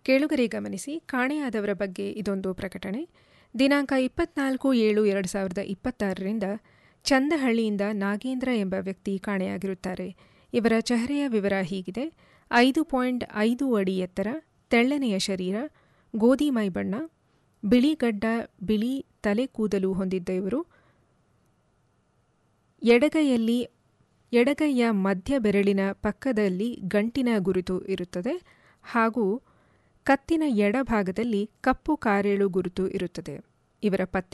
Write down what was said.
ಕೇಳುಗರೆ ಗಮನಿಸಿ ಕಾಣೆಯಾದವರ ಬಗ್ಗೆ ಇದೊಂದು ಪ್ರಕಟಣೆ ದಿನಾಂಕ ಇಪ್ಪತ್ನಾಲ್ಕು ಏಳು ಎರಡು ಸಾವಿರದ ಇಪ್ಪತ್ತಾರರಿಂದ ಚಂದಹಳ್ಳಿಯಿಂದ ನಾಗೇಂದ್ರ ಎಂಬ ವ್ಯಕ್ತಿ ಕಾಣೆಯಾಗಿರುತ್ತಾರೆ ಇವರ ಚೆಹರೆಯ ವಿವರ ಹೀಗಿದೆ ಐದು ಪಾಯಿಂಟ್ ಐದು ಅಡಿ ಎತ್ತರ ತೆಳ್ಳನೆಯ ಶರೀರ ಗೋಧಿ ಮೈಬಣ್ಣ ಬಿಳಿ ಗಡ್ಡ ಬಿಳಿ ತಲೆ ಕೂದಲು ಹೊಂದಿದ್ದ ಇವರು ಎಡಗೈಯಲ್ಲಿ ಎಡಗೈಯ ಮಧ್ಯ ಬೆರಳಿನ ಪಕ್ಕದಲ್ಲಿ ಗಂಟಿನ ಗುರುತು ಇರುತ್ತದೆ ಹಾಗೂ ಕತ್ತಿನ ಎಡಭಾಗದಲ್ಲಿ ಕಪ್ಪು ಕಾರೇಳು ಗುರುತು ಇರುತ್ತದೆ ಇವರ ಪತ್ತೆ